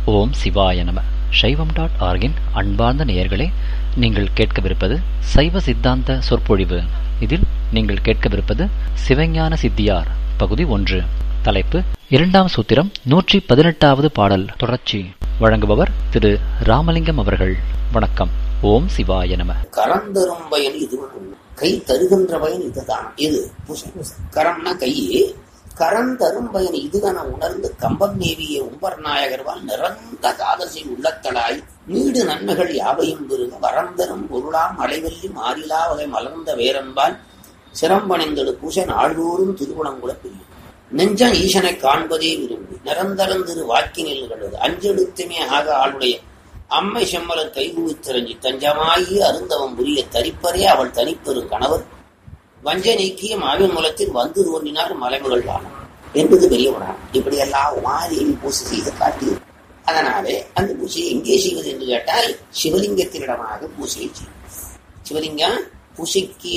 ஓம் சிவாய நம சைவம் டாட் ஆர்கின் அன்பார்ந்த நேயர்களே நீங்கள் கேட்கவிருப்பது சைவ சித்தாந்த சொற்பொழிவு இதில் நீங்கள் கேட்கவிருப்பது சிவஞான சித்தியார் பகுதி ஒன்று தலைப்பு இரண்டாம் சூத்திரம் நூற்றி பதினெட்டாவது பாடல் தொடர்ச்சி வழங்குபவர் திரு ராமலிங்கம் அவர்கள் வணக்கம் ஓம் சிவாய நம கரம் தரும் பயன் இது கை தருகின்ற பயன் இதுதான் இது கரம்னா கை கரம் தரும் பயன் இதுதான உணர்ந்து கம்பம் நேவிய உம்பர் நாயகர்வால் நிறந்த காதசி உள்ளத்தலாய் நீடு நன்மைகள் யாவையும் பெருக வரந்தரும் பொருளாம் அலைவல்லி மாறிலா வகை மலர்ந்த வேரன்பால் சிரம்பணிந்தடு பூச நாள்தோறும் திருகுணங்குல பிரியும் நெஞ்சம் ஈசனை காண்பதே விரும்பி நிரந்தரம் திரு வாக்கினில் கழுது அஞ்செடுத்துமே ஆக ஆளுடைய அம்மை செம்மலர் கைகுவித்திரஞ்சி தஞ்சமாயி அருந்தவம் புரிய தரிப்பரே அவள் தனிப்பெரும் கணவர் வஞ்ச நீக்கிய மாவின் மூலத்தில் வந்து தோன்றினார் மலைமகள் வானம் என்பது பெரிய புராணம் இப்படியெல்லாம் உமாதேவி பூசை செய்து காட்டியது அதனாலே அந்த பூசையை எங்கே செய்வது என்று கேட்டால் சிவலிங்கத்தினிடமாக பூசையை செய்யும் சிவலிங்கம் பூசைக்கு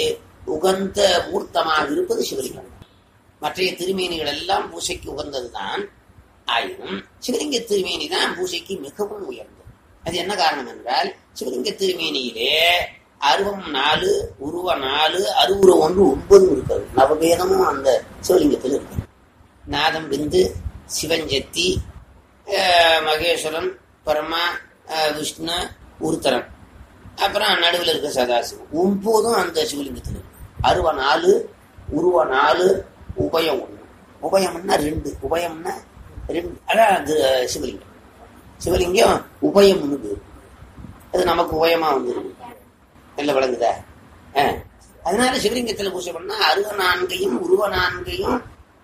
உகந்த மூர்த்தமாக இருப்பது சிவலிங்கம் மற்றைய திருமேனிகள் எல்லாம் பூசைக்கு உகந்ததுதான் ஆயினும் சிவலிங்க திருமேனி தான் பூசைக்கு மிகவும் உயர்ந்தது அது என்ன காரணம் என்றால் சிவலிங்க திருமேனியிலே அருவம் நாலு உருவ நாலு அருவுருவம் ஒன்று ஒன்பதும் இருக்கிறது நவபேதமும் அந்த சிவலிங்கத்தில் இருக்கு நாதம் பிந்து சிவஞ்சத்தி மகேஸ்வரன் பரமா விஷ்ணு உருத்தரன் அப்புறம் நடுவில் இருக்க சதாசிவம் ஒன்பதும் அந்த சிவலிங்கத்தில் இருக்கு அருவ நாலு உருவ நாலு உபயம் ஒன்று உபயம்னா ரெண்டு உபயம்னா ரெண்டு அதான் அது சிவலிங்கம் சிவலிங்கம் உபயம்னு பேர் அது நமக்கு உபயமா வந்துருக்கு நல்ல விளங்குதா அதனால சிவலிங்கத்துல பூஜை பண்ணா அருவ நான்கையும் உருவ நான்கையும்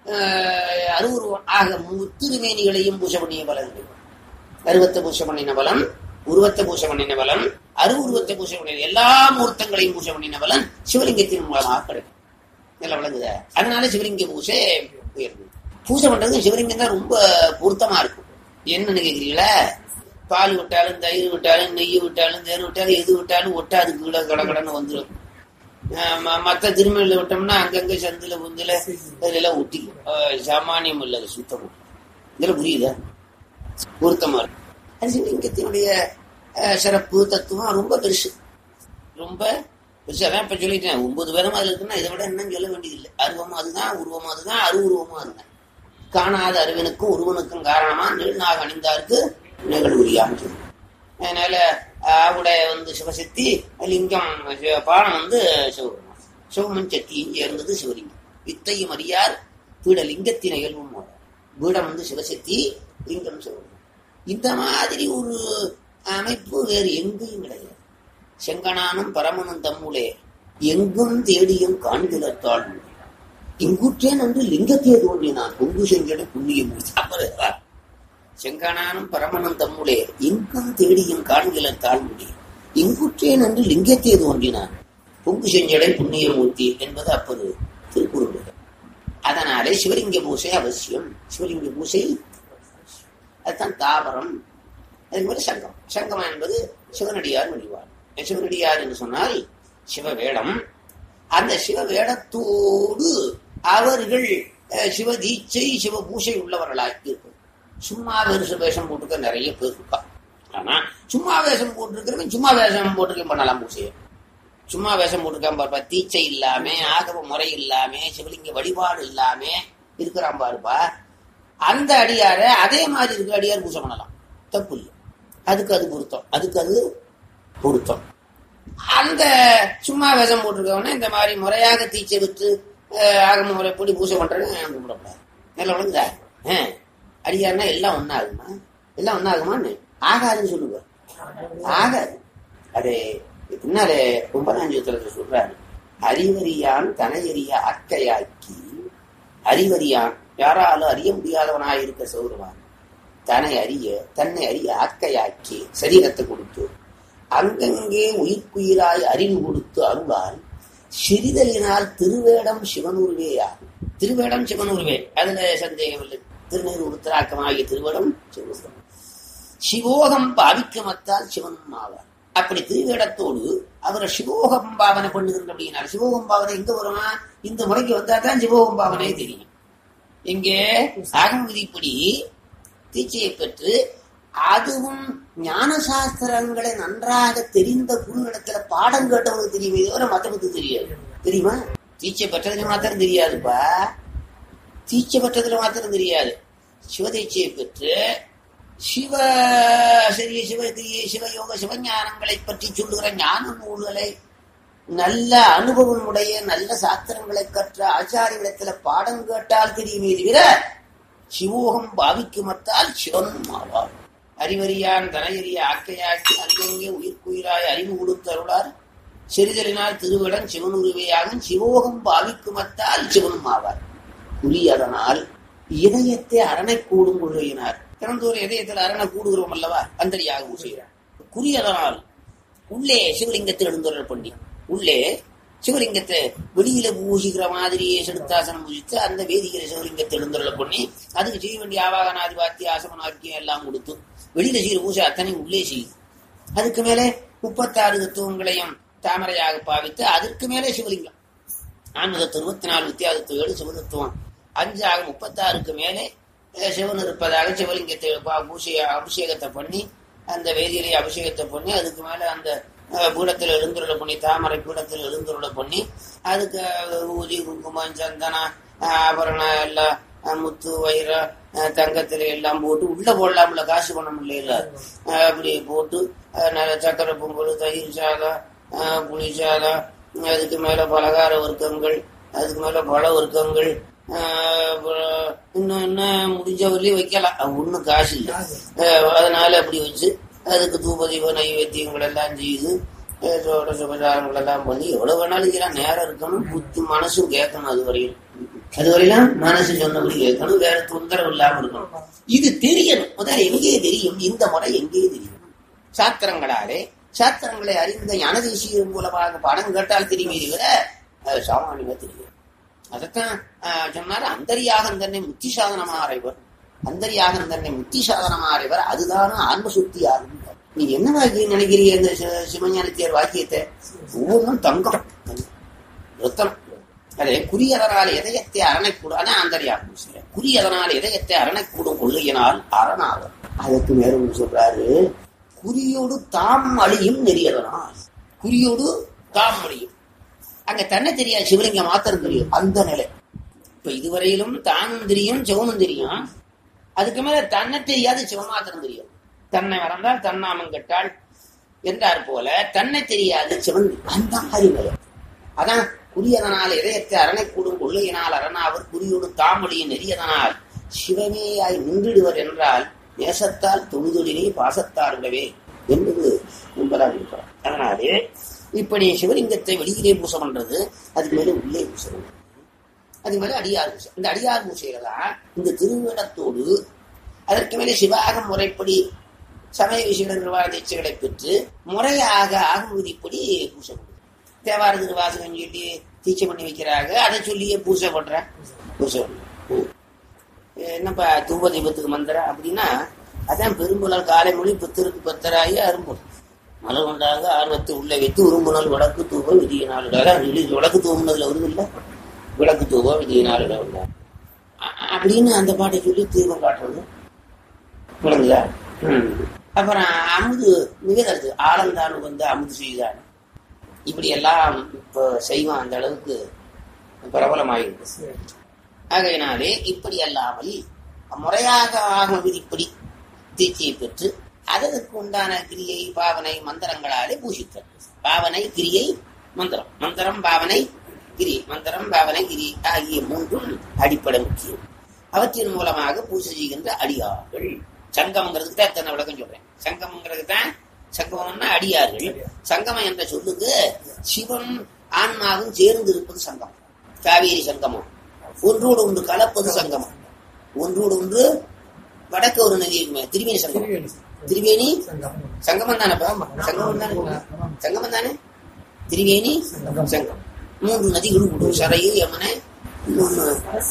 அருவுருவம் ஆக முத்திருமேனிகளையும் பூஜை பண்ணிய பலன் அருவத்தை பூஜை பண்ணின பலன் உருவத்தை பூஜை பண்ணின பலன் அருவுருவத்தை பூஜை பண்ணின எல்லா மூர்த்தங்களையும் பூஜை பண்ணின பலன் சிவலிங்கத்தின் மூலமாக கிடைக்கும் நல்ல விளங்குதா அதனால சிவலிங்க பூஜை உயர்வு பூஜை பண்றது சிவலிங்கம் தான் ரொம்ப பொருத்தமா இருக்கும் என்னன்னு கேக்குறீங்களா பால் விட்டாலும் தயிர் விட்டாலும் நெய் விட்டாலும் தேர் விட்டாலும் எது விட்டாலும் ஒட்டாது கீழே கடகடன்னு வந்துடும் மற்ற திருமணில விட்டோம்னா அங்கங்க சந்தில புந்தில இதெல்லாம் ஒட்டி சாமானியம் இல்லை சுத்தம் இதெல்லாம் புரியுதா பொருத்தமா இருக்கு அது சிவலிங்கத்தினுடைய சிறப்பு தத்துவம் ரொம்ப பெருசு ரொம்ப பெருசு அதான் இப்ப சொல்லிட்டேன் ஒன்பது பேரும் அதுல இருக்குன்னா இதை விட என்ன சொல்ல வேண்டியதில்லை அருவமும் அதுதான் உருவமும் அதுதான் அருவுருவமும் அதுதான் காணாத அறிவனுக்கும் உருவனுக்கும் காரணமா நீள்நாக அணிந்தாருக்கு நிகழ்வுரியான்னு சொல்லுவோம் அதனால அவருடைய வந்து சிவசக்தி லிங்கம் பானம் வந்து சிவபெருமான் சிவமன் சக்தியும் சேர்ந்தது சிவலிங்கம் வித்தையும் அறியார் பீட லிங்கத்தின் இயல்பும் பீடம் வந்து சிவசக்தி லிங்கம் சிவபெருமான் இந்த மாதிரி ஒரு அமைப்பு வேறு எங்கேயும் கிடையாது செங்கனானும் பரமனும் தம்முளே எங்கும் தேடியும் காண்கிறத்தாள் இங்குற்றேன் என்று லிங்கத்தையே தோன்றினான் பொங்கு செங்கட புண்ணியம் செங்கனானும் பரமனும் தம்முளே எங்கும் தேடியும் காண்கிற தாழ்முடி இங்குற்றேன் என்று லிங்கத்தையே தோன்றினான் பொங்கு செஞ்சடை புண்ணியமூர்த்தி என்பது அப்போது திருக்குறள் அதனாலே சிவலிங்க பூசை அவசியம் சிவலிங்க பூசை அதுதான் தாவரம் அதே மாதிரி சங்கம் சங்கம் என்பது சிவனடியார் வழிபாடு சிவனடியார் என்று சொன்னால் சிவவேடம் அந்த சிவவேடத்தோடு அவர்கள் சிவதீட்சை சிவ பூசை உள்ளவர்களாக இருக்கும் சும்மா வேறு வேஷம் போட்டுக்க நிறைய பேர் இருக்கா ஆனா சும்மா வேஷம் போட்டிருக்கிறவன் சும்மா வேஷம் போட்டிருக்க பண்ணலாம் பூசையை சும்மா வேஷம் போட்டிருக்கான் பாருப்பா தீட்சை இல்லாம ஆகவ முறை இல்லாம சிவலிங்க வழிபாடு இல்லாம இருக்கிறான் பாருப்பா அந்த அடியார அதே மாதிரி இருக்கிற அடியார் பூஜை பண்ணலாம் தப்பு இல்லை அதுக்கு அது பொருத்தம் அதுக்கு அது பொருத்தம் அந்த சும்மா வேஷம் போட்டிருக்கவன இந்த மாதிரி முறையாக தீச்சை விட்டு ஆகம முறைப்படி பூஜை பண்றேன்னு கும்பிடக்கூடாது நல்லா விழுங்குதா அடியாருன்னா எல்லாம் ஒன்னாகுமா எல்லாம் ஒன்னாகுமான்னு ஆகாதுன்னு சொல்லுங்க ஆகாது அது பின்னாலே கும்பராஞ்சத்துல சொல்றாரு அறிவறியான் தனையறிய அக்கையாக்கி அறிவறியான் யாராலும் அறிய முடியாதவனாய் இருக்க சௌரவான் தன்னை அறிய தன்னை அறிய ஆக்கையாக்கி சரீரத்தை கொடுத்து அங்கங்கே உயிர்க்குயிராய் அறிவு கொடுத்து அருளால் சிறிதலினால் திருவேடம் சிவனூர்வேயாகும் திருவேடம் சிவனூர்வே அதுல சந்தேகம் இல்லை திருநீர் உருத்தராக்கமாகிய திருவேடம் சிவனூர்வம் சிவோகம் பாவிக்கமத்தால் சிவனும் ஆவார் அப்படி திருவேடத்தோடு அவரை சிவோகம் பாவனை பண்ணுகின்ற அப்படின்னா சிவோகம் பாவனை எங்க வருமா இந்த முறைக்கு வந்தா தான் சிவோகம் பாவனை தெரியும் இங்கே ஆகம விதிப்படி தீட்சையை பெற்று அதுவும் ஞான சாஸ்திரங்களை நன்றாக தெரிந்த குருவிடத்துல பாடம் கேட்டவனுக்கு தெரியுமே தவிர மற்றவனுக்கு தெரியாது தெரியுமா தீட்சை பெற்றதுல மாத்திரம் தெரியாதுப்பா தீட்சை பெற்றதுல மாத்திரம் தெரியாது சிவதீட்சையை பெற்று சிவ சரிய சிவகிரியை சிவயோக சிவஞானங்களை பற்றி சொல்லுகிற ஞான நூல்களை நல்ல அனுபவம் உடைய நல்ல சாஸ்திரங்களை கற்ற ஆச்சாரியஇடத்துல பாடம் கேட்டால் தெரியுமே தவிர சிவோகம் பாவிக்கு மத்தால் சிவனும் ஆவார் அறிவறியான் தனையறிய ஆக்கையாக்கி அங்கங்கே உயிர்க்குயிராய் அறிவு கொடுத்தருளார் சிறிதலினால் திருவிடன் சிவனுருவையாகும் சிவோகம் பாவிக்கு மத்தால் சிவனும் ஆவார் புரியதனால் இதயத்தை அரணை கூடும் கொள்கையினார் திறந்தோர் இதயத்தில் அரணை கூடுகிறோம் அல்லவா அந்தரியாக செய்கிறார் குறியதனால் உள்ளே சிவலிங்கத்தில் எழுந்தொருள் பண்ணி உள்ளே சிவலிங்கத்தை வெளியில பூசிக்கிற மாதிரியே செடுத்தாசனம் பூசித்து அந்த வேதிகிற சிவலிங்கத்தை எழுந்தொருள் பண்ணி அதுக்கு செய்ய வேண்டிய ஆவாகனாதிபாத்தி ஆசமனாக்கியம் எல்லாம் கொடுத்து வெளியில செய்கிற பூசை அத்தனை உள்ளே செய்யுது அதுக்கு மேலே முப்பத்தாறு தத்துவங்களையும் தாமரையாக பாவித்து அதற்கு மேலே சிவலிங்கம் ஆன்மதத்துவம் இருபத்தி நாலு வித்தியாசத்துவம் ஏழு சிவதத்துவம் அஞ்சாக முப்பத்தாறுக்கு மேலே அஹ், சிவன் இருப்பதாக சிவலிங்கத்தை பா- பூசை அபிஷேகத்தை பண்ணி அந்த வேதியிலே அபிஷேகத்தை பண்ணி அதுக்கு மேல அந்த அஹ், பீடத்தில் எழுந்துருளை பண்ணி தாமரை பீடத்தில் எழுந்துருளை பண்ணி அதுக்கு அஹ், ஊதி குங்குமம் சந்தனம் அஹ், ஆபரணம் எல்லாம் அஹ், முத்து வைர அஹ், தங்கத்துல எல்லாம் போட்டு உள்ள போடலாம்ல காசு பணம் இல்லையில அஹ், அப்படி போட்டு அஹ், நல்ல சக்கரை பொங்கல் தயிர் சாதம் அஹ், புளி சாதம் அதுக்கு மேல பலகார வர்க்கங்கள் அதுக்கு மேல பழ வர்க்கங்கள் ஆஹ் அப்புறம் இன்னும் என்ன முடிஞ்ச வரலையும் வைக்கலாம் அது ஒண்ணும் காசு இல்லை ஆஹ் அதனால அப்படி வச்சு அதுக்கு தூபதீப நைவேத்தியங்கள் எல்லாம் செய்து ஆஹ் சோட சுபசாரங்கள் எல்லாம் பண்ணி எவ்வளவு வேணாலும் இதெல்லாம் நேரம் இருக்கணும் புத்தி மனசும் கேட்கணும் அது வரையும் அது வரையிலும் மனசு சொன்னபடி கேட்கணும் வேற தொந்தரவு இல்லாம இருக்கணும் இது தெரியணும் முதல்ல எங்கே தெரியும் இந்த முறை எங்கே தெரியும் சாத்திரங்களாலே சாத்திரங்களை அறிந்த ஞானதேசியம் மூலமாக பாடம் கேட்டால் தெரியுமே தவிர அது சாமானியமா தெரியும் அதைத்தான் ஆஹ், சொன்னாரு அந்தரியாகம் தன்னை முத்தி சாதனமா அறைவர் அந்தரியாகம் தன்னை முத்தி சாதனமா அறைவர் அதுதான ஆன்ம சுத்தி ஆகும் நீ என்ன வாக்கியம் நினைக்கிறீங்க இந்த சி- சிவஞானத்தியர் வாக்கியத்தை ஒவ்வொன்றும் தங்கம் ரத்தம் அதே குறியதனால் இதயத்தை அரணைக்கூடும் அதான் அந்தரியாகம் சொல்றேன். குறியதனால் இதயத்தை அரணைக்கூடும் கொள்கையினால் அரணாகும் அதுக்கு மேலும் சொல்றாரு குறியோடு தாம் அழியும் நெறியதனால் குறியோடு தாம் அழியும் அங்க தன்னை தெரியாது சிவலிங்கம் மாத்திரம் தெரியும் அந்த நிலை இப்ப இதுவரையிலும் தானும் தெரியும் சிவனும் தெரியும் அதுக்கு மேல தன்னை தெரியாது சிவமாத்திரம் தெரியும் தன்னை மறந்தால் தன்னாமம் கெட்டாள் என்றார் போல தன்னை தெரியாது சிவன் அந்த மாதிரி நிலை அதான் குறியதனால் இதயத்தை அரணைக்கூடும் கொள்கையினால் அரணாவர் குறியோடு தாமொழியின் நெறியதனால் சிவனேயாய் நின்றிடுவர் என்றால் நேசத்தால் தொழுதொழிலே பாசத்தார் விடவே என்பது என்பதாக இருக்கிறார் அதனாலே இப்படி சிவலிங்கத்தை வெளியிலே பூசை பண்றது அதுக்கு மேல உள்ளே பூசை பண்றது. அது மேல அடியார் பூசை இந்த அடியார் பூசையில தான் இந்த திருவிடத்தோடு அதற்கு மேலே சிவாகம் முறைப்படி சமய விஷய நிர்வாக தீட்சைகளை பெற்று முறையாக ஆகும் விதிப்படி பூசை பண்ணுது தேவார திருவாசகம் சொல்லி தீட்சை பண்ணி வைக்கிறாங்க அதை சொல்லியே பூசை பண்ற பூசை பண்ற. என்னப்பா தூப தீபத்துக்கு மந்திரம் அப்படின்னா அதான் பெரும்புலால் காலை மொழி புத்தருக்கு பத்தராகி அரும்பும் மலர் கொண்டாங்க ஆர்வத்தை உள்ள வைத்து உரும்புணல் வடக்கு தூப விதிய நாளிடாத விளக்கு தூவுனதுல வருது இல்ல விளக்கு தூப விதிய நாளிட அப்படின்னு அந்த பாட்டை சொல்லி தீபம் காட்டுறது விளங்குதா ம். அப்புறம் அமுது மிகதற்கு ஆலந்தான் வந்து அமுது செய்தான் இப்படி எல்லாம் இப்போ செய்வான் அந்த அளவுக்கு பிரபலமாயிருக்கு ஆகையினாலே இப்படி அல்லாமல் முறையாக ஆகும் விதிப்படி தீட்சையை பெற்று அதற்கு உண்டான கிரியை பாவனை மந்திரங்களாலே பூஷித்தல் பாவனை கிரியை மந்திரம் மந்திரம் பாவனை கிரி மந்திரம் பாவனை கிரி ஆகிய மூன்றும் அடிப்படை முக்கியம் அவற்றின் மூலமாக பூஜை செய்கின்ற அடியார்கள் சங்கம்ங்கிறதுக்கு தான் இத்தனை விளக்கம் சொல்றேன் சங்கம்ங்கிறது தான் சங்கமம்னா அடியார்கள் சங்கமம் என்ற சொல்லுக்கு சிவன் ஆன்மாவும் சேர்ந்து இருப்பது சங்கமம் காவேரி சங்கமம் ஒன்றோடு ஒன்று கலப்பது சங்கமம் ஒன்றோடு ஒன்று வடக்கு ஒரு நதி இருக்குமே திருவேணி சங்கமம் திருவேணி சங்கமம் தானேப்பா சங்கமம் தானே சங்கமம் தானே திரிவேணி சங்கம் மூன்று நதிகளும் உண்டு சரையு யமுனை இன்னொன்னு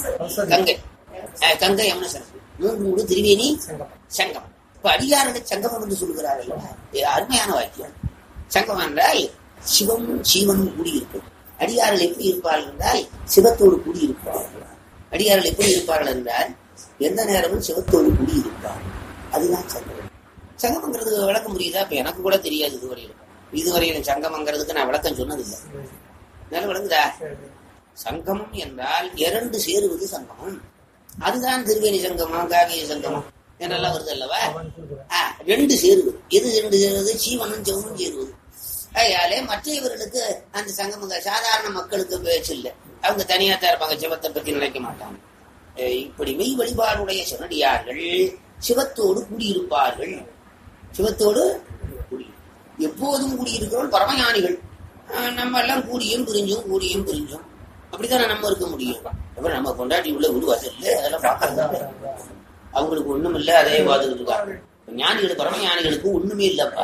கங்கை அஹ், கங்கை யமுனை சரம் மூன்று உண்டு திரிவேணி சங்கம் இப்ப அடியாருடைய சங்கமம் என்று சொல்லுகிறார்கள் இது அருமையான வாக்கியம் சங்கம் என்றால் சிவமும் சீவனும் கூடியிருக்கும் அடியார்கள் எப்படி இருப்பார்கள் என்றால் சிவத்தோடு கூடியிருப்பார்கள் அடியார்கள் எப்படி இருப்பார்கள் என்றால் எந்த நேரமும் சிவத்தோடு கூடியிருப்பார்கள் அதுதான் சங்கம் சங்கமங்கிறது விளக்கம் புரியுதா இப்ப எனக்கு கூட தெரியாது இதுவரையிலும் இதுவரையிலும் சங்கமங்கிறதுக்கு நான் விளக்கம் சொன்னதில்லை நல்ல விளங்குதா சங்கமம் என்றால் இரண்டு சேருவது சங்கமம் அதுதான் திருவேணி சங்கமம் காவிய சங்கமம் என்னெல்லாம் வருது அல்லவா ஆ, ரெண்டு சேருவது எது ரெண்டு சேருவது சீவனும் செவனும் சேருவது அதனாலே மற்ற இவர்களுக்கு அந்த சங்கமங்க சாதாரண மக்களுக்கு பேச்சு இல்லை அவங்க தனியா தான் இருப்பாங்க சிவத்தை பத்தி நினைக்க மாட்டாங்க அஹ் இப்படி மெய் வழிபாடுடைய சிவனடியார்கள் சிவத்தோடு குடியிருப்பார்கள் சிவத்தோடு குடி எப்போதும் குடியிருக்கிறோம் பரமஞானிகள் அஹ் நம்ம எல்லாம் கூடியும் பிரிஞ்சும் கூடியும் பிரிஞ்சும் அப்படித்தானே நம்ம இருக்க முடியும் அப்புறம் நம்ம கொண்டாட்டி உள்ள வீடு வாசல்ல அதெல்லாம் பார்க்கறது அவங்களுக்கு ஒண்ணும் இல்ல அதே பார்த்துக்கிட்டு இருக்காங்க ஞானிகள் பரம ஞானிகளுக்கு ஒண்ணுமே இல்லப்பா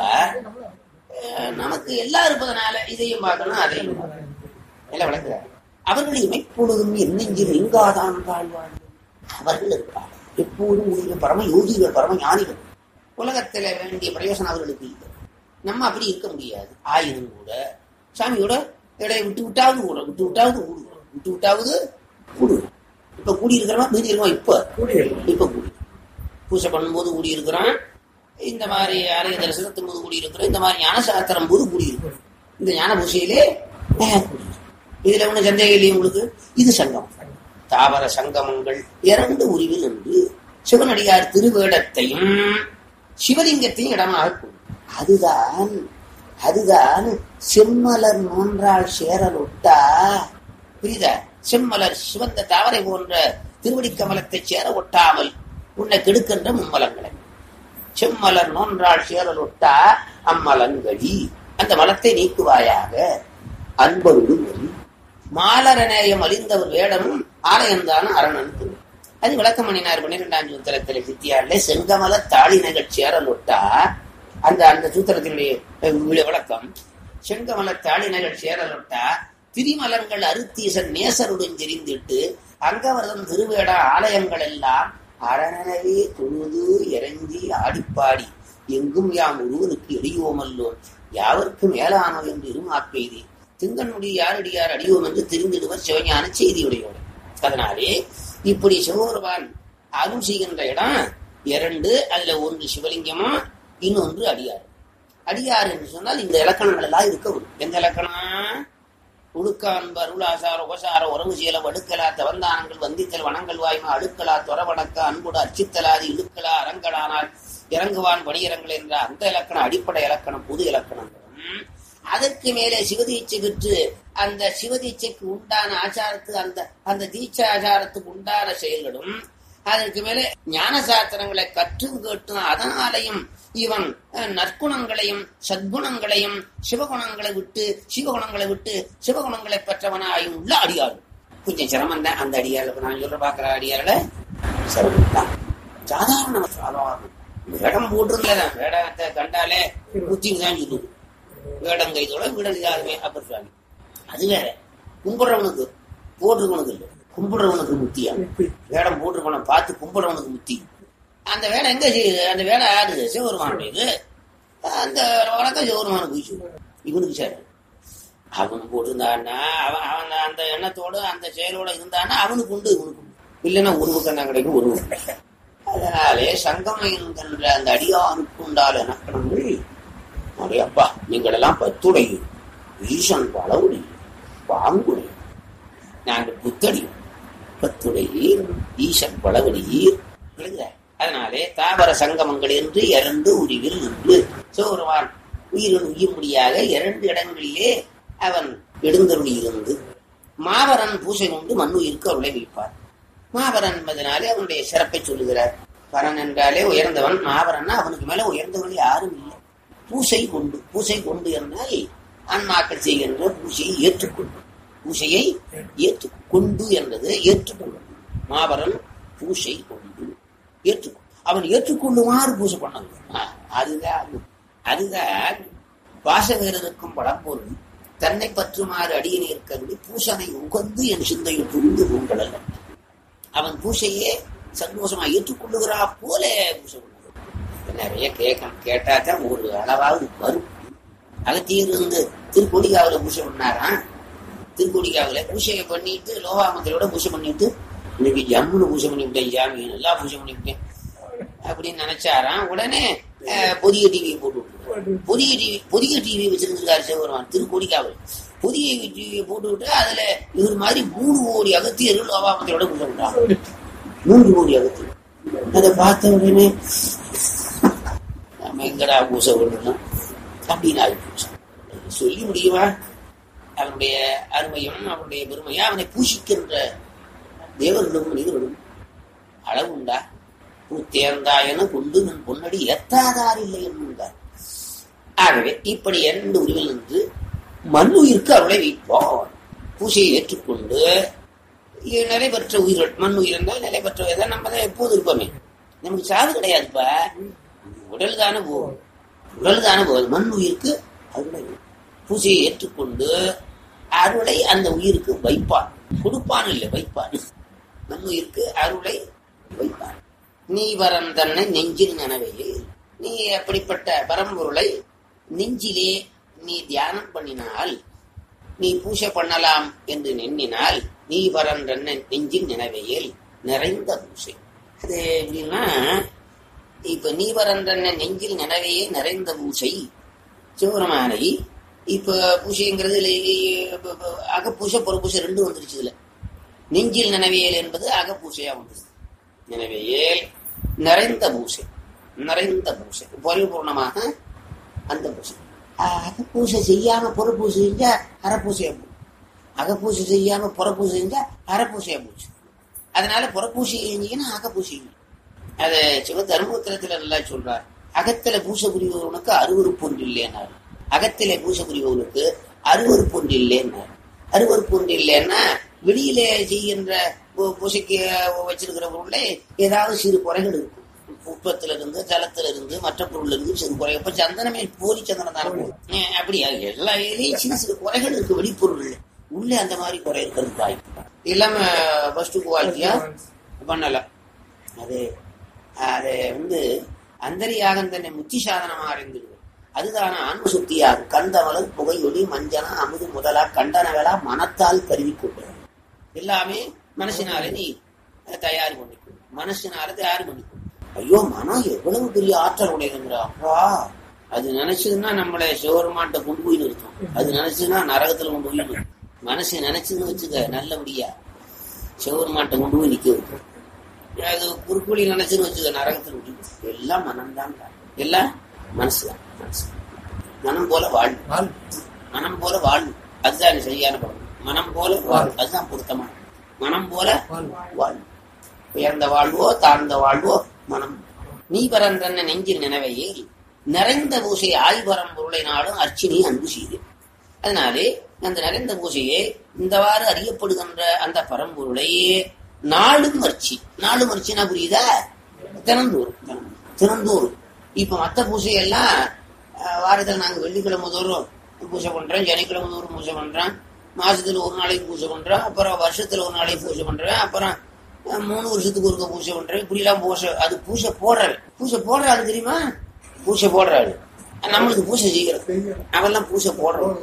அஹ் நமக்கு எல்லாம் இருப்பதனால இதையும் பார்க்கணும் அதையும் பார்க்கணும். எல்லாம் விளக்குறாரு அவர்கள் எப்பொழுதும் என்னெஞ்சில் எங்காதான் வாழ்வார்கள் அவர்கள் இருப்பார்கள் எப்போதும் உரிய பரம யோகிகள் பரம ஞானிகள் உலகத்துல வேண்டிய பிரயோசனம் அவர்களுக்கு இல்லை நம்ம அப்படி இருக்க முடியாது ஆயினும் கூட சாமியோட இடையை விட்டு விட்டாவது கூட விட்டு விட்டாவது கூடுவோம் விட்டு விட்டாவது கூடுவோம் இப்ப கூடி இருக்கிறவன் மீதி இருக்கோம் இப்ப இப்ப கூடி பூஜை பண்ணும்போது கூடி இருக்கிறோம் இந்த மாதிரி ஆலய தரிசனத்தும் போது கூடி இருக்கிறோம் இந்த மாதிரி ஞான சாத்திரம் போது கூடி இருக்கிறோம் இந்த ஞான பூஜையிலே அஹ், கூடி இருக்கிறோம். இதுல ஒண்ணு சந்தேகம் இல்லையா உங்களுக்கு இது சங்கம் தாவர சங்கமங்கள் இரண்டு உரிவில் என்று சிவனடியார் திருவேடத்தையும் சிவலிங்கத்தையும் இடமாக கொண்டு அதுதான் அதுதான் செம்மலர் நோன்றால் சேரல் ஒட்டா புரியுதா செம்மலர் சிவந்த தாவரை போன்ற திருவடி கமலத்தை சேர ஒட்டாமல் உன்னை கெடுக்கின்ற மும்மலங்களை செம்மலர் நோன்றால் சேரல் ஒட்டா அம்மலங்கடி அந்த மலத்தை நீக்குவாயாக அன்பருடு வரி மாலரநேயம் அழிந்தவர் வேடமும் ஆலயம்தான் அரணன் அது விளக்கம் பண்ணினார் பன்னிரெண்டாம் சூத்திரத்திலே சித்தியார்ல செங்கமல தாளி சேரல் ஒட்டா அந்த அந்த சூத்திரத்தினுடைய அஹ், விளக்கம் செங்கமல தாளி சேரல் ஒட்டா திரிமலங்கள் அருத்தீசன் நேசருடன் தெரிந்திட்டு அங்கவரதன் திருவேட ஆலயங்கள் எல்லாம் அரணனவே தொழுது இறங்கி ஆடிப்பாடி எங்கும் யாம் ஒருவனுக்கு எளியோமல்லோம் யாவர்க்கு மேலானோ என்று இருமாப்பெய்தி திங்கன்முடி யாரடியார் அடியோம் என்று தெரிந்திடுவர் சிவஞான செய்தியுடையோடு அதனாலே இப்படி சிவபெருமான் அருள் செய்கின்ற இடம் இரண்டு அதுல ஒன்று சிவலிங்கமா இன்னொன்று அடியார் அடியார் என்று சொன்னால் இந்த இலக்கணங்கள் எல்லாம் இருக்க வேண்டும் எந்த இலக்கணம் உடுக்கான் அருளாசார உபசார உறவு செயல வடுக்கலா தவந்தானங்கள் வந்தித்தல் வனங்கள் வாய்மா அடுக்கலா துறவணக்க அன்புடு அச்சித்தலாதி இடுக்கலா அரங்கடானால் இறங்குவான் பணியிறங்கள் என்ற அந்த இலக்கணம் அடிப்படை இலக்கணம் பொது இலக்கணங்களும் அதற்கு மேலே சிவதீட்சை பெற்று அந்த சிவதீட்சைக்கு உண்டான ஆச்சாரத்து அந்த அந்த தீட்சை ஆச்சாரத்துக்கு உண்டான செயல்களும் அதற்கு மேலே ஞான சாஸ்திரங்களை கற்றும் கேட்டும் அதனாலையும் இவன் அஹ், நற்குணங்களையும் சத்குணங்களையும் சிவகுணங்களை விட்டு சிவகுணங்களை விட்டு சிவகுணங்களை பெற்றவனாயும் உள்ள அடியாள் கொஞ்சம் சிரமம் தான் அந்த அடியாளுக்கு நான் சொல்ற பாக்குற அடியாள சிரமம் தான் சாதாரண சாதாரணம் வேடம் போட்டிருந்தேன் வேடத்தை கண்டாலே புத்தின்னு தான் சொல்லுது வேடம் கைதோட வீடல் யாருமே அப்பர் சுவாமி அது வேற கும்பிடுறவனுக்கு போட்டிருக்கவனுக்கு இல்லை கும்பிடுறவனுக்கு முத்தியா வேடம் போட்டிருக்கவனை பார்த்து கும்பிடுறவனுக்கு முத்தி அந்த வேடம் எங்க செய்யுது அந்த வேடம் யாருது சிவபெருமானுடையது அந்த வழக்கம் சிவபெருமானுக்கு போயிச்சு இவனுக்கு சேர அவன் போட்டிருந்தான்னா அவன் அவன் அந்த எண்ணத்தோட அந்த செயலோட இருந்தான்னா அவனுக்கு உண்டு இவனுக்கு உண்டு இல்லைன்னா ஒரு பக்கம் தான் கிடைக்கும் ஒரு பக்கம் கிடைக்கும். அதனாலே சங்கம் என்கின்ற அந்த அடியாருக்கு உண்டான இலக்கணங்கள் அடே அப்பா நீங்களெல்லாம் பத்துடை ஈசன் பலவுடை பாங்குடை நாங்கள் புத்தடி பத்துடையீர் ஈசன் பலவடியீர் விளங்குதா? அதனாலே தாவர சங்கமங்கள் என்று இரண்டு உரிவில் நின்று சோறுவான் உயிரின் உய்யும்படியாக இரண்டு இடங்களிலே அவன் எழுந்தருளி இருந்து மாவரன் பூசை கொண்டு மண்ணுயிருக்கு அருளை வைப்பார் மாவரன் என்பதனாலே அவனுடைய சிறப்பை சொல்லுகிறார் பரன் என்றாலே உயர்ந்தவன் மாவரன்னா அவனுக்கு மேல உயர்ந்தவன் யாரும் இல்லை பூசை கொண்டு பூசை கொண்டு என்றால் ஆன்மாக்கள் செய்கின்ற பூசையை ஏற்றுக்கொண்டு பூசையை ஏற்று கொண்டு என்றது ஏற்றுக்கொண்டு மாபரன் பூசை கொண்டு ஏற்றுக்கொண்டு அவன் ஏற்றுக்கொள்ளுமாறு பூசை பண்ணாங்க ஆ, அதுதான் அதுதான் வாசகருக்கும் படப்பொருள் தன்னை பற்றுமாறு அடியினை கருதி பூசனை உகந்து என் சிந்தையில் புரிந்து உங்களல்ல அவன் பூசையே சந்தோஷமா ஏற்றுக்கொள்ளுகிறா போல பூசை பண்ணுகிறான் நிறைய கேட்கணும் கேட்டா தான் ஒரு அளவாவது வரும் அகத்தியர் இருந்து திருக்கோடிக்காவில பூசை பண்ணாராம் திருக்கோடிக்காவில பூசையை பண்ணிட்டு லோகாமத்திலோட பூசை பண்ணிட்டு இன்னைக்கு ஜம்முன்னு பூசை பண்ணிவிட்டேன் ஜாமி நல்லா பூசை பண்ணிவிட்டேன் அப்படின்னு நினைச்சாராம் உடனே அஹ், புதிய டிவி போட்டு விட்டுருக்காரு. புதிய டிவி புதிய டிவி வச்சிருந்திருக்காரு சிவபெருமான் திருக்கோடிக்காவல் புதிய டிவியை போட்டு விட்டு அதுல இவர் மாதிரி மூணு கோடி அகத்தியர்கள் அவாமத்தோட கொடுத்துட்டாங்க மூன்று கோடி அகத்தியர் அதை பார்த்த உடனே நம்ம எங்கடா பூசை விடணும் அப்படின்னு ஆகிப்போச்சு சொல்லி முடியுமா அவனுடைய அருமையும் அவனுடைய பெருமையும் அவனை பூஷிக்கின்ற தேவர்களும் மனிதர்களும் அளவு உண்டா பூத்தேர்ந்தாயன கொண்டு நன் பொன்னடி எத்தாதார் இல்லை என்கிறார் ஆகவே இப்படி இரண்டு உரிவில் நின்று மண்ணுயிருக்கு அவளை வைப்போம் பூசையை ஏற்றுக்கொண்டு இ- நிலை பெற்ற உயிர்கள் மண் உயிர் என்றால் நிலை பெற்ற தான் நம்ம தான் எப்போது இருப்போமே நமக்கு சாவு கிடையாதுப்பா உடல் தானே போகும் உடல் தானே போகுது மண் உயிருக்கு அருளை பூசையை ஏற்றுக்கொண்டு அருளை அந்த உயிருக்கு வைப்பான் கொடுப்பான் இல்லை வைப்பான் மண் உயிருக்கு அருளை வைப்பான் நீ வரம் தன்னை நெஞ்சில் நினைவையே நீ அப்படிப்பட்ட பரம்பொருளை நெஞ்சிலே நீ தியானம் பண்ணினால் நீ பூஜை பண்ணலாம் என்று எண்ணினால் நீ பரன்றன்ன நெஞ்சின் நினைவையில் நிறைந்த பூசை அது எப்படின்னா இப்ப நீ பரன்றன்ன நெஞ்சில் நினைவையே நிறைந்த பூசை சிவபெருமானை இப்ப பூசைங்கிறது அகப்பூசை புறப்பூசை ரெண்டும் வந்துருச்சு இதுல நெஞ்சில் நினைவியல் என்பது அகப்பூசையா வந்தது நினைவியல் நிறைந்த பூசை நிறைந்த பூசை பரிபூர்ணமாக அந்த பூசை அஹ் அகப்பூசை செய்யாம புறப்பூசை செஞ்சா அறப்பூசையா போச்சு அகப்பூசை செய்யாம புறப்பூசை செஞ்சா அறப்பூசையா போச்சு அதனால புறப்பூசை செஞ்சீங்கன்னா அகப்பூசை அது சிவ தர்மபுத்திரத்துல நல்லா சொல்றார் அகத்தில பூசை புரிபவனுக்கு அருவருப்பு ஒன்று இல்லைன்னாரு அகத்திலே பூசை புரிபவனுக்கு அருவருப்பு ஒன்று இல்லைன்னாரு அருவருப்பு ஒன்று இல்லைன்னா வெளியிலே செய்கின்ற பூ- பூசைக்கு வச்சிருக்கிற பொருளே ஏதாவது சிறு குறைகள் இருக்கும் உப்பத்துல இருந்து ஜலத்துல இருந்து மற்ற பொருள்ல இருந்து சிறு குறை இப்ப சந்தனமே போலி சந்தனம் தானே போகும். ஏன் அப்படி அது எல்லா இதுலயும் சின்ன சிறு குறைகள் இருக்கு வெளிப்பொருள் உள்ளே அந்த மாதிரி குறை இருக்கிறதுக்கு வாய்ப்பு இல்லாம ஃபர்ஸ்ட் குவாலிட்டியா பண்ணலாம் அது அது வந்து அந்தரியாக தன்னை முத்தி சாதனமா அறிந்துடுவது அதுதான ஆன்ம சுத்தியாகும் கந்தமலர் புகையொளி மஞ்சனா அமுது முதலா கண்டனவெலா மனத்தால் கருவி கொண்டு எல்லாமே மனசினாலே நீ தயார் பண்ணிக்கணும் மனசினால தயார் பண்ணிக்கணும் ஐயோ மனம் எவ்வளவு பெரிய ஆற்றல் உடையதுங்கிறா அப்பா அது நினைச்சதுன்னா நம்மளை சிவருமாட்ட கொண்டு போய் நிறுத்தும் அது நினைச்சதுன்னா நரகத்துல கொண்டு போய் நிறுத்தும் மனசு நினைச்சதுன்னு வச்சுக்க நல்லபடியா சிவருமாட்ட கொண்டு போய் நிக்க வைக்கும் அது குறுக்குழி நினைச்சுன்னு வச்சுக்க நரகத்தில் விட்டு எல்லாம் மனம்தான் எல்லாம் மனசுதான் மனசு மனம் போல வாழ்வு மனம் போல வாழ்வு அதுதான் சரியான படம் மனம் போல வாழ்வு அதுதான் பொருத்தமான மனம் போல வாழ்வு உயர்ந்த வாழ்வோ தாழ்ந்த வாழ்வோ மனம் நீ பரந்தன்ன நெஞ்சில் நினைவையில் நிறைந்த பூசை ஆய்வரம் பொருளை நாடும் அர்ச்சினி அன்பு செய்து அதனாலே அந்த நிறைந்த பூசையே இந்தவாறு அறியப்படுகின்ற அந்த பரம்பொருளையே நாளும் அர்ச்சி நாளும் அர்ச்சினா புரியுதா தினந்தோறும் தினந்தோறும். தினந்தோறும் இப்ப மத்த பூசையெல்லாம் அஹ், வாரத்துல நாங்க வெள்ளிக்கிழமை தோறும் பூஜை பண்றோம் சனிக்கிழமை தோறும் பூஜை பண்றோம் மாசத்துல ஒரு நாளைக்கு பூஜை பண்றோம் அப்புறம் வருஷத்துல ஒரு நாளைக்கு பூஜை பண்றேன் அப்புறம் அஹ், மூணு வருஷத்துக்கு ஒருக்க பூஜை பண்றேன் இப்படி எல்லாம் பூஜை அது பூஜை போடுறாரு பூஜை போடுறாரு தெரியுமா பூஜை போடுறாரு நம்மளுக்கு பூஜை செய்யறது அவெல்லாம் பூஜை போடுறோம்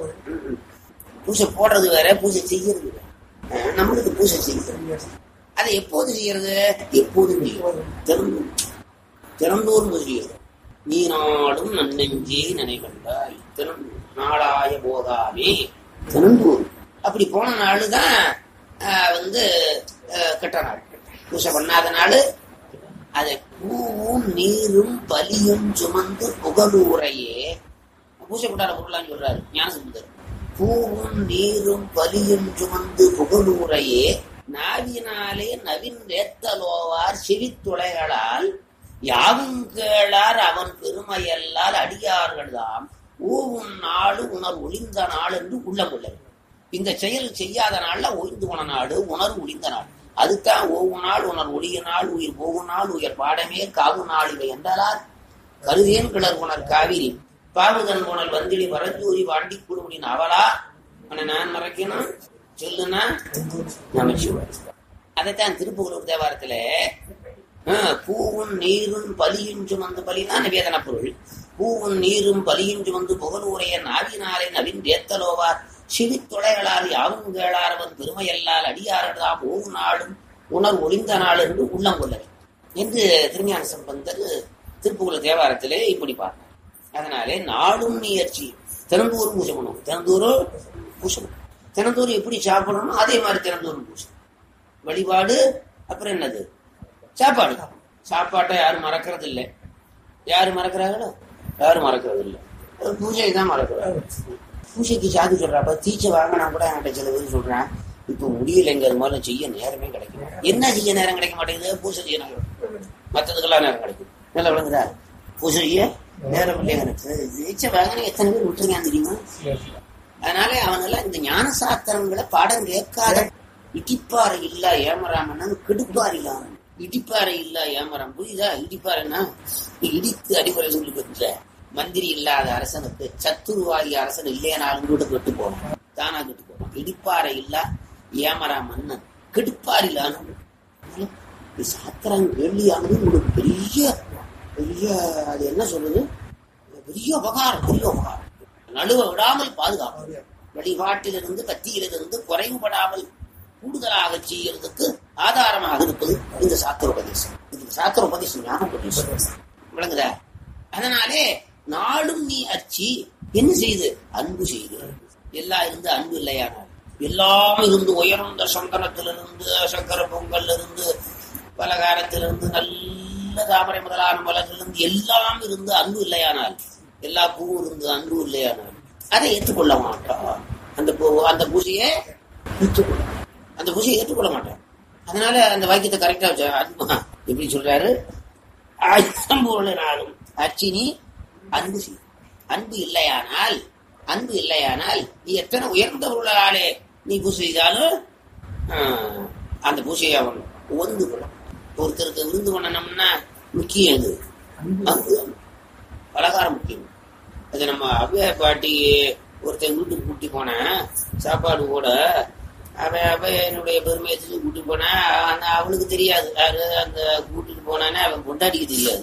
பூஜை போடுறது வேற பூஜை செய்யறது வேற அஹ், நம்மளுக்கு பூஜை செய்யறது அதை எப்போது செய்யறது எப்போதும் செய்யறது தினந்தோறும் தினந்தோறும் பூஜை செய்யறது நீ நாடும் நன்னெஞ்சே நினைகண்டாய் தினம் நாளாய போதாமே தினந்தோறும் அப்படி போன நாள் தான் வந்து அஹ், கெட்ட நாள் பூஜை பண்ணாத நாள் அதை பூவும் நீரும் பலியும் சுமந்து புகழூரையே பூஜை கொண்டாட பொருளான்னு சொல்றாரு ஞானசமுந்தர் பூவும் நீரும் பலியும் சுமந்து புகழூரையே நாவினாலே நவின் வேத்தலோவார் செவித்துளைகளால் யாவும் கேளார் அவன் பெருமையல்லால் அடியார்கள்தாம் ஊவும் நாடு உணர் ஒளிந்த நாள் என்று உள்ளம் உள்ளது இந்த செயல் செய்யாத நாள்ல ஒழிந்து போன நாடு உணர்வு ஒளிந்த நாள் அதுதான் ஒவ்வொரு நாள் உணர் ஒளிய நாள் உயிர் போகும் நாள் உயர் பாடமே காவு நாள் இவை என்றால் கருதேன் கிளர் உணர் காவிரி பாவுதன் உணர் வந்திடி வரஞ்சூரி வாண்டி குடுமுடின் அவளா உன்னை நான் மறைக்கணும் சொல்லுனா நமச்சிவாய் அதைத்தான் திருப்புகலூர் தேவாரத்துல ஆஹ், பூவும் நீரும் பலியும் சுமந்து பலினா நிவேதன பொருள் பூவும் நீரும் பலியும் சுமந்து புகழூரைய நாவினாலே நவின் ஏத்தலோவார் சிவி தொலைகளால் யாவும் கேளாரவன் பெருமையல்லால் அடியாரதாம் ஓவு நாடும் உணர் ஒளிந்த நாள் என்று உள்ளம் கொள்ளவை என்று திருஞான சம்பந்தர் திருப்புகுல தேவாரத்திலே இப்படி பாருங்க அதனாலே நாடும் முயற்சி தினந்தோறும் பூஜை பண்ணுவோம் தினந்தோறும் பூஜை பண்ணுவோம். தினந்தோறும் எப்படி சாப்பிடணும் அதே மாதிரி தினந்தோறும் பூஜை வழிபாடு அப்புறம் என்னது சாப்பாடு சாப்பாட்டை யாரும் மறக்கிறது இல்லை யாரு மறக்கிறாங்களோ யாரும் மறக்கிறது இல்லை பூஜை தான் மறக்கிறாங்க பூஜைக்கு சாதி சொல்றாப்ப தீச்சை வாங்கினா கூட என்கிட்ட சில பேர் சொல்றேன் இப்ப முடியலைங்கிற மாதிரி செய்ய நேரமே கிடைக்கும் என்ன செய்ய நேரம் கிடைக்க மாட்டேங்குது பூஜை செய்ய நேரம் மற்றதுக்கெல்லாம் நேரம் கிடைக்கும் நல்லா விளங்குதா பூஜை செய்ய நேரம் இல்லைங்க தீச்சை வாங்கினா எத்தனை பேர் விட்டுருக்காங்க தெரியுமா அதனால அவனெல்லாம் இந்த ஞான சாஸ்திரங்களை பாடம் கேட்காத இடிப்பாறை இல்ல ஏமராமன்னு கெடுப்பாறை இல்லாம இடிப்பாறை இல்ல ஏமரம் புரியுதா இடிப்பாறைன்னா இடித்து அடிப்படை சொல்லி கொடுத்த மந்திரி இல்லாத அரசனுக்கு சத்துருவாதி அரசன் இல்லையனாலும் கூட கெட்டு போனான் தானா கெட்டு போனான் இடிப்பாறை இல்ல ஏமரா மன்னன் கெடுப்பார் இல்லான்னு இந்த சாத்திரம் கேள்வியானது உங்களுக்கு பெரிய பெரிய அது என்ன சொல்றது பெரிய உபகாரம் பெரிய உபகாரம் நழுவ விடாமல் பாதுகாப்பு வழிபாட்டிலிருந்து கத்தியிலிருந்து குறைவுபடாமல் கூடுதலாக செய்யறதுக்கு ஆதாரமாக இருப்பது இந்த சாத்திர உபதேசம் இது சாத்திர உபதேசம் ஞான உபதேசம் விளங்குதா அதனாலே நாளும் நீ அச்சி என்ன செய்து அன்பு செய்து எல்லாம் இருந்து அன்பு இல்லையானால் எல்லாம் இருந்து உயர்ந்த சந்தனத்திலிருந்து சக்கர பொங்கல்ல இருந்து பலகாரத்திலிருந்து நல்ல தாமரை முதலான மலர்களிலிருந்து எல்லாம் இருந்து அன்பு இல்லையானால் எல்லா பூவும் இருந்து அன்பு இல்லையானால் அதை ஏற்றுக்கொள்ள மாட்டான் அந்த பூ அந்த பூஜையை ஏற்றுக்கொள்ள அந்த பூஜையை ஏற்றுக்கொள்ள மாட்டான் அதனால அந்த வாக்கியத்தை கரெக்டா வச்ச அன்பு எப்படி சொல்றாரு ஆயுதம்பூர்ணனாலும் அச்சினி அன்பு செய் அன்பு இல்லையானால் அன்பு இல்லையானால் நீ எத்தனை உயர்ந்த பொருளாலே நீ பூஜை செய்தாலும் ஆஹ், அந்த பூஜையை அவன் ஒந்து கொள்ளும் ஒருத்தருக்கு விருந்து பண்ணணும்னா முக்கியம் எது அன்பு பலகாரம் முக்கியம் அது நம்ம அவ்வைய பாட்டி ஒருத்தன் வீட்டுக்கு கூட்டி போனேன் சாப்பாடு கூட அவன் அவ்வையனுடைய பெருமையை சொல்லி கூட்டி போனேன் அந்த அவளுக்கு தெரியாது யாரு அந்த கூட்டிட்டு போனானே அவன் கொண்டாடிக்க தெரியாது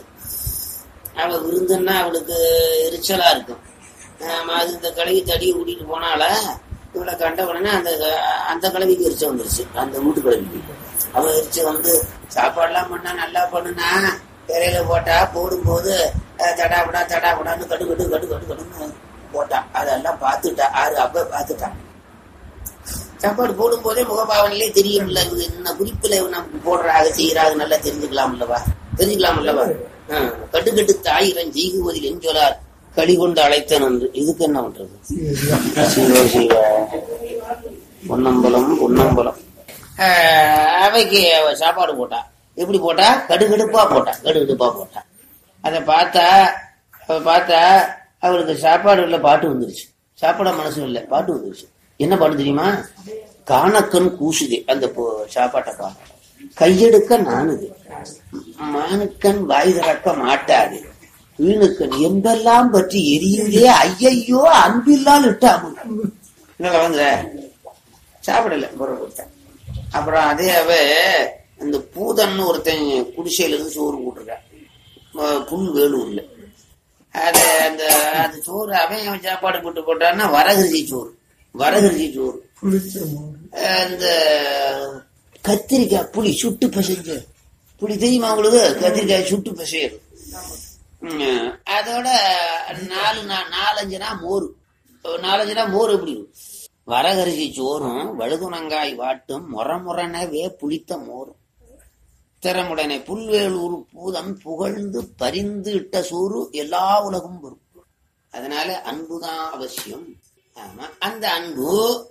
அவள் விருந்துன்னா அவளுக்கு எரிச்சலா இருக்கும் ஆமா, அது இந்த கழுவி தடி கூட்டிட்டு போனால இவளை கண்ட உடனே அந்த அந்த கழுவிக்கு எரிச்சல் வந்துருச்சு அந்த வீட்டு கழுவிக்கு அவ எரிச்சல் வந்து சாப்பாடுலாம் பண்ணா நல்லா பண்ணுனா திரையில போட்டா போடும்போது அஹ், தடாபடா தடாபடான்னு கடு கடு கடு கடு கடுன்னு போட்டா அதெல்லாம் பார்த்துட்டா ஆறு அப்ப பார்த்துட்டான் சாப்பாடு போடும்போதே முகபாவனிலே தெரியும்ல இது என்ன குறிப்பில் நமக்கு போடுறாங்க செய்யறாங்க நல்லா தெரிஞ்சுக்கலாம் அல்லவா தெரிஞ்சுக்கலாம் அல்லவா கட்டு கட்டு தாயிரம் ஜெய்குவதில் எஞ்சொலார் களி கொண்டு அழைத்தன் என்று இதுக்கு என்ன பண்றது சிவ சிவ பொன்னம்பலம் பொன்னம்பலம் ஆஹ், அவைக்கு அவ சாப்பாடு போட்டா எப்படி போட்டா கடுகடுப்பா போட்டா கடுகடுப்பா போட்டா அதை பார்த்தா அவ பார்த்தா அவளுக்கு சாப்பாடு இல்லை பாட்டு வந்துருச்சு சாப்பிட மனசு இல்லை பாட்டு வந்துருச்சு என்ன பாட்டு தெரியுமா காணக்கண் கூசுதே அந்த பொ- சாப்பாட்டை காண கையெடுக்க நானுது மானுக்கண் வாய் திறக்க மாட்டாது வீணுக்கண் எம்பெல்லாம் பற்றி எரியுதே ஐயையோ அன்பில்லால் இட்டாமல் என்னடா வந்து சாப்பிடல புறம் கொடுத்தேன் அப்புறம் அதே அவ அந்த பூதன்னு ஒருத்தன் குடிசையில இருந்து சோறு போட்டிருக்கான் அஹ் புல் வேலூர்ல அது அந்த அது சோறு அவன் அவன் சாப்பாடு போட்டு போட்டான்னா வரகரிசி சோறு வரகரிசி சோறு அஹ் அந்த கத்திரிக்காய் புளி சுட்டு பசைஞ்சு புளி தெரியுமா உங்களுக்கு கத்திரிக்காய் சுட்டு பசையது உம், அதோட நாலு நா- நாலஞ்சு நாள் மோர் ஒரு நாலஞ்சு நாள் மோர் எப்படி இருக்கும்? வரகரிசி சோறும் வழுதுணங்காய் வாட்டும் முறமுறனவே புளித்த மோரும் திறமுடனே புல்வேலூர் பூதம் புகழ்ந்து பரிந்து இட்ட சோறு எல்லா உலகும் வரும் அதனால அன்புதான் அவசியம் ஆமா அந்த அன்பு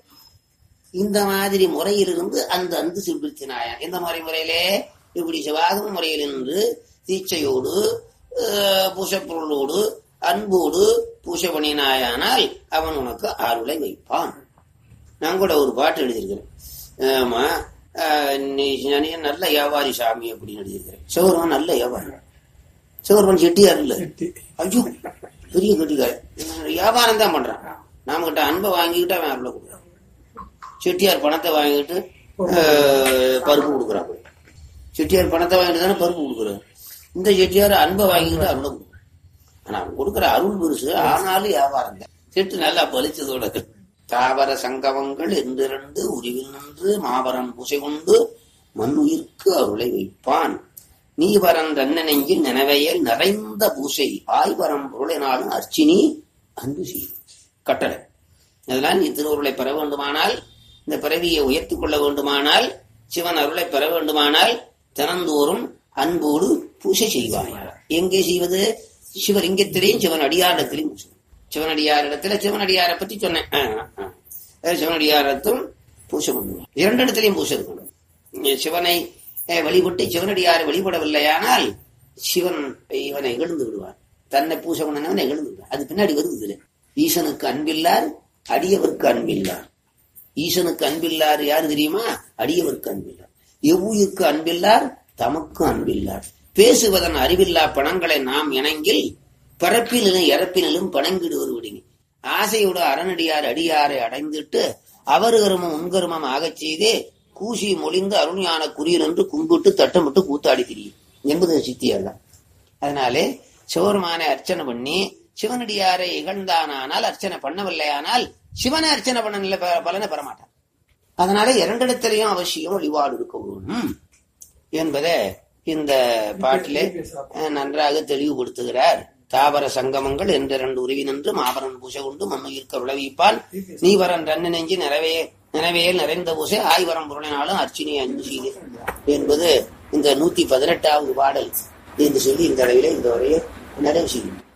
இந்த மாதிரி முறையிலிருந்து அந்த அன்பு சிறுபிடித்தினாயா இந்த மாதிரி முறையிலே இப்படி சிவாகம முறையில் நின்று தீட்சையோடு அஹ், பூசப்பொருளோடு அன்போடு பூசை பண்ணினாயானால் அவன் உனக்கு அருளை வைப்பான் நான் கூட ஒரு பாட்டு எழுதியிருக்கிறேன் ஆமா ஆஹ், நீ நீ நல்ல வியாபாரி சாமி அப்படின்னு எழுதியிருக்கிறேன் சிவருவன் நல்ல வியாபாரி சிவருவன் செட்டியார் இல்ல ஐயோ பெரிய கட்டிக்காய் வியாபாரம் தான் பண்றான் நாம கிட்ட அன்பை வாங்கிக்கிட்டு அவன் அருளை கொடுக்குறான் செட்டியார் பணத்தை வாங்கிட்டு ஆஹ், பருப்பு கொடுக்குறான் செட்டியார் பணத்தை வாங்கிட்டு தானே பருப்பு கொடுக்குறாரு இந்த செட்டியார் அன்பை வாங்கிக்கிட்டு அருளை கொடுக்குறான் ஆனா அவன் கொடுக்குற அருள் பெருசு ஆனாலும் வியாபாரம் தான் செட்டு நல்லா பலிச்சதோட தாவர சங்கவங்கள் என்றிரண்டு உருவில் நின்று மாபரம் பூசை கொண்டு மண்ணுயிர்க்கு அருளை வைப்பான் நீவரன் தன்ன நெஞ்சில் நினைவையல் நிறைந்த பூசை ஆய்வரம் பொருளினாலும் அர்ச்சினி அன்பு செய்யும் கட்டளை அதனால் நீ திருவருளை பெற வேண்டுமானால் இந்த பிறவியை உயர்த்திக் கொள்ள வேண்டுமானால் சிவன் அருளை பெற வேண்டுமானால் தினந்தோறும் அன்போடு பூசை செய்வாயா எங்கே செய்வது சிவலிங்கத்திலேயும் சிவன் அடியாரிடத்திலையும் பூசை. சிவனடியாரிடத்துல சிவனடியாரை பத்தி சொன்னேன் ஆ, ஆ. அஹ் சிவனடியாரத்தும் பூசை பண்ணுவோம் இரண்டு இடத்திலையும் பூசை இருக்கணும் இங்க சிவனை அஹ், வழிபட்டு சிவனடியாரை வழிபடவில்லையானால் சிவன் இவனை எழுந்து விடுவான் தன்னை பூசை பண்ணவனை எழுந்து விடுவான் அது பின்னாடி வருது இதுல ஈசனுக்கு அன்பில்லார் அடியவர்க்கு அன்பில்லார் ஈசனுக்கு அன்பில்லார் யாரு தெரியுமா அடியவர்க்கு அன்பில்லார் எவ்வுயிர்க்கு அன்பில்லார் தமக்கு அன்பில்லார் பேசுவதன் அறிவில்லா பணங்களை நாம் இணங்கில் பிறப்பிலும் இறப்பினிலும் பணங்கிடுவர் விடுங்க ஆசையோடு அரணடியார் அடியாரை அடைந்துட்டு அவர் கருமம் உன்கருமம் ஆகச் செய்தே கூசி மொழிந்து அருண்ஞான குறியர் என்று கும்பிட்டு தட்டமிட்டு கூத்தாடி திரியும் என்பது சித்தியர் தான் அதனாலே சிவருமானை அர்ச்சனை பண்ணி சிவனடியாரை இகழ்ந்தானால் அர்ச்சனை பண்ணவில்லையானால் சிவனை அர்ச்சனை பண்ண பலனை பெறமாட்டான் அதனால இரண்டிடத்திலையும் அவசியம் வழிபாடு இருக்க வேணும் என்பதை இந்த பாட்டிலே அஹ், நன்றாக தெளிவுபடுத்துகிறார் தாவர சங்கமங்கள் என்ற இரண்டு உருவினன்று மாபரன் பூசை கொண்டு மண்ணுயிர்க்க உழவிப்பால் நீவரன் ரன்னு நெஞ்சு நிறைவே நிறைவேல் நிறைந்த பூசை ஆய்வரம் பொருளினாலும் அர்ச்சினி அஞ்சு செய்து என்பது இந்த நூத்தி பதினெட்டாவது பாடல் என்று சொல்லி இந்த அளவிலே இந்த உரையை நிறைவு செய்யும்